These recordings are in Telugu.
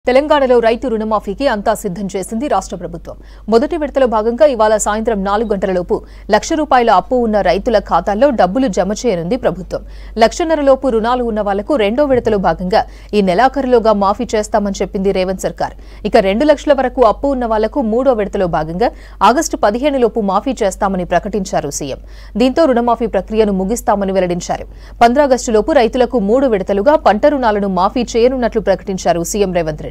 తెలంగాణలో రైతు రుణమాఫీకి అంతా సిద్ధం చేసింది రాష్ట్ర ప్రభుత్వం మొదటి విడతలో భాగంగా ఇవాళ సాయంత్రం నాలుగు గంటలలోపు లక్ష రూపాయల అప్పు ఉన్న రైతుల ఖాతాల్లో డబ్బులు జమ చేయనుంది ప్రభుత్వం లక్షన్నరలోపు రుణాలు ఉన్న వాళ్లకు రెండో విడతలో భాగంగా ఈ నెలాఖరులోగా మాఫీ చేస్తామని చెప్పింది రేవంత్ సర్కార్ ఇక రెండు లక్షల వరకు అప్పు ఉన్న వాళ్లకు మూడో విడతలో భాగంగా ఆగస్టు పదిహేనులోపు మాఫీ చేస్తామని ప్రకటించారు సీఎం దీంతో రుణమాఫీ ప్రక్రియను ముగిస్తామని వెల్లడించారు పంద్రాగస్టులోపు రైతులకు మూడు విడతలుగా పంట రుణాలను మాఫీ చేయనున్నట్లు ప్రకటించారు సీఎం రేవంత్ రెడ్డి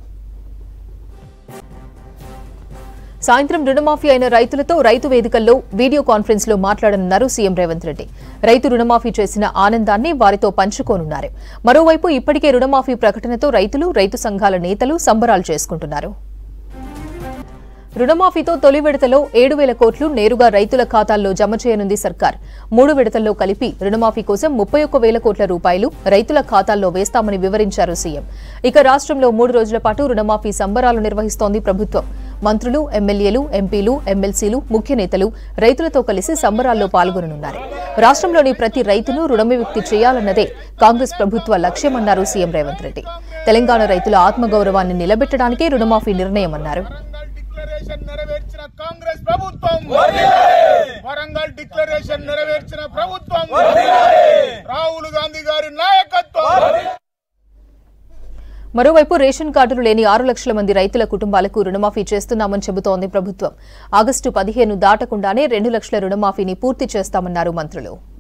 సాయంత్రం రుణమాఫీ అయిన రైతులతో రైతు వేదికల్లో వీడియో కాన్ఫరెన్స్ లో మాట్లాడనున్నారు సీఎం రేవంత్ రెడ్డి రైతు రుణమాఫీ చేసిన ఆనందాన్ని వారితో పంచుకోనున్నారు మరోవైపు ఇప్పటికే రుణమాఫీ ప్రకటనతో రైతులు రైతు సంఘాల నేతలు సంబరాలు చేసుకుంటున్నారు రుణమాఫీతో తొలి విడతలో ఏడు వేల కోట్లు నేరుగా రైతుల ఖాతాల్లో జమ చేయనుంది సర్కార్ మూడు విడతల్లో కలిపి రుణమాఫీ కోసం ముప్పై ఒక్క వేల కోట్ల రూపాయలు రైతుల ఖాతాల్లో వేస్తామని వివరించారు సీఎం ఇక రాష్ట్రంలో మూడు రోజుల పాటు రుణమాఫీ సంబరాలు నిర్వహిస్తోంది ప్రభుత్వం మంత్రులు ఎమ్మెల్యేలు ఎంపీలు ఎమ్మెల్సీలు ముఖ్య నేతలు రైతులతో కలిసి సంబరాల్లో పాల్గొననున్నారు రాష్ట్రంలోని ప్రతి రైతును రుణవిముక్తి చేయాలన్నదే కాంగ్రెస్ ప్రభుత్వ లక్ష్యమన్నారు సీఎం రేవంత్ రెడ్డి తెలంగాణ రైతుల ఆత్మగౌరవాన్ని నిలబెట్టడానికే రుణమాఫీ నిర్ణయమన్నారు వరంగల్ డిక్లరేషన్ నెరవేర్చిన కాంగ్రెస్ ప్రభుత్వం వరంగల్ డిక్లరేషన్ నెరవేర్చిన ప్రభుత్వం రాహుల్ గాంధీ గారి నాయకత్వం మరోవైపు రేషన్ కార్డులు లేని ఆరు లక్షల మంది రైతుల కుటుంబాలకు రుణమాఫీ చేస్తున్నామని చెబుతోంది ప్రభుత్వం ఆగస్టు పదిహేను దాటకుండానే రెండు లక్షల రుణమాఫీని పూర్తి చేస్తామన్నారు మంత్రులు